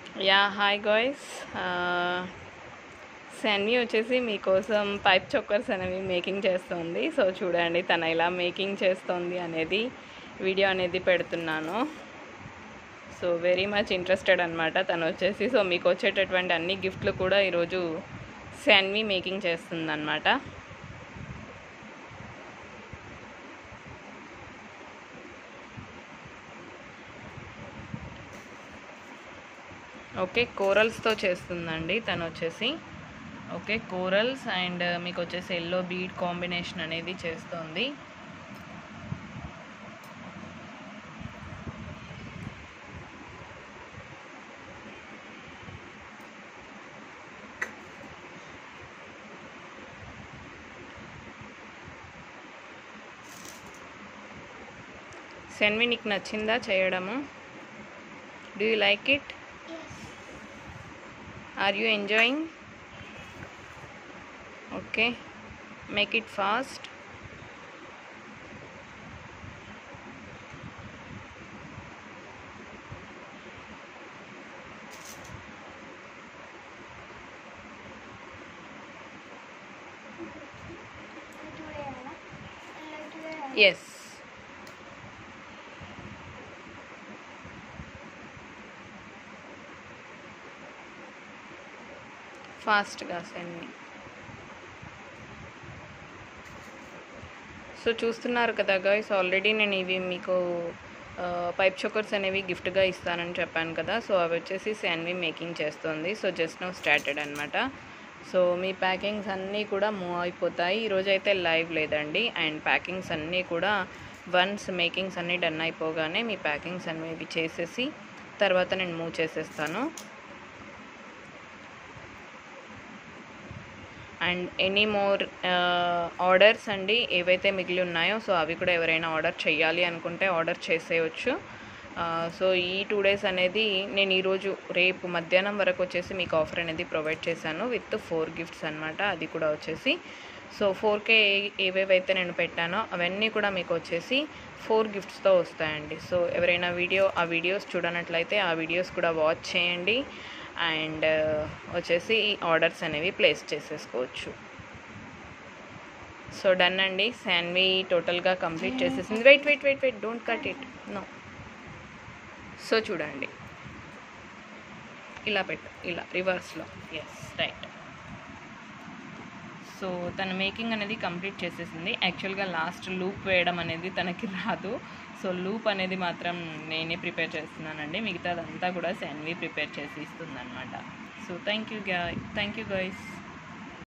Yeah hi guys Sunny వచ్చేసి మీకోసం pipe చొక్కర్స్ అనేవి మేకింగ్ చేస్తుంది సో చూడండి తను ఎలా మేకింగ్ చేస్తుంది అనేది వీడియో అనేది పెడుతున్నాను సో వెరీ మచ్ ఇంట్రెస్టెడ్ అనమాట తను వచ్చేసి సో మీకు వచ్చేటటువంటి అన్ని గిఫ్ట్లు కూడా ఈరోజు శాన్వి మేకింగ్ చేస్తుంది అనమాట ఓకే కోరల్స్తో చేస్తుందండి తను వచ్చేసి ఓకే కోరల్స్ అండ్ మీకు వచ్చేసి ఎల్లో బీడ్ కాంబినేషన్ అనేది చేస్తుంది సెన్వి నీకు నచ్చిందా చేయడము do you like it Are you enjoying? Okay. Make it fast. Yes. ఫాస్ట్గా సెండ్ సో చూస్తున్నారు కదా గాయస్ ఆల్రెడీ నేను ఇవి మీకు పైప్ చోకర్స్ అనేవి గిఫ్ట్గా ఇస్తానని చెప్పాను కదా సో అవి వచ్చేసి శాన్వి మేకింగ్ చేస్తుంది సో జస్ట్ నో స్టార్టెడ్ అనమాట సో మీ ప్యాకింగ్స్ అన్నీ కూడా మూవ్ అయిపోతాయి ఈరోజు అయితే లైవ్ లేదండి అండ్ ప్యాకింగ్స్ అన్నీ కూడా వన్స్ మేకింగ్స్ అన్నీ డన్ అయిపోగానే మీ ప్యాకింగ్స్ అనేవి చేసేసి తర్వాత నేను మూవ్ చేసేస్తాను అండ్ ఎనీ మోర్ ఆర్డర్స్ అండి ఏవైతే మిగిలి ఉన్నాయో సో అవి కూడా ఎవరైనా ఆర్డర్ చేయాలి అనుకుంటే ఆర్డర్ చేసేయచ్చు సో ఈ టూ డేస్ అనేది నేను ఈరోజు రేపు మధ్యాహ్నం వరకు వచ్చేసి మీకు ఆఫర్ అనేది ప్రొవైడ్ చేశాను విత్ ఫోర్ గిఫ్ట్స్ అనమాట అది కూడా వచ్చేసి సో ఫోర్ కే ఏవేవైతే నేను పెట్టానో అవన్నీ కూడా మీకు వచ్చేసి ఫోర్ గిఫ్ట్స్తో వస్తాయండి సో ఎవరైనా వీడియో ఆ వీడియోస్ చూడనట్లయితే ఆ వీడియోస్ కూడా వాచ్ చేయండి అండ్ వచ్చేసి ఆర్డర్స్ అనేవి ప్లేస్ చేసేసుకోవచ్చు సో డన్ అండి శాన్వి టోటల్గా కంప్లీట్ చేసేసింది wait wait wait wait don't cut it no so చూడండి ఇలా పెట్టు ఇలా రివర్స్లో ఎస్ రైట్ సో తన మేకింగ్ అనేది కంప్లీట్ చేసేసింది యాక్చువల్గా లాస్ట్ లూప్ వేయడం అనేది తనకి రాదు సో లూప్ అనేది మాత్రం నేనే ప్రిపేర్ చేస్తున్నానండి మిగతాదంతా కూడా శాన్వి ప్రిపేర్ చేసి ఇస్తుంది అనమాట సో థ్యాంక్ యూ గా థ్యాంక్ యూ గైస్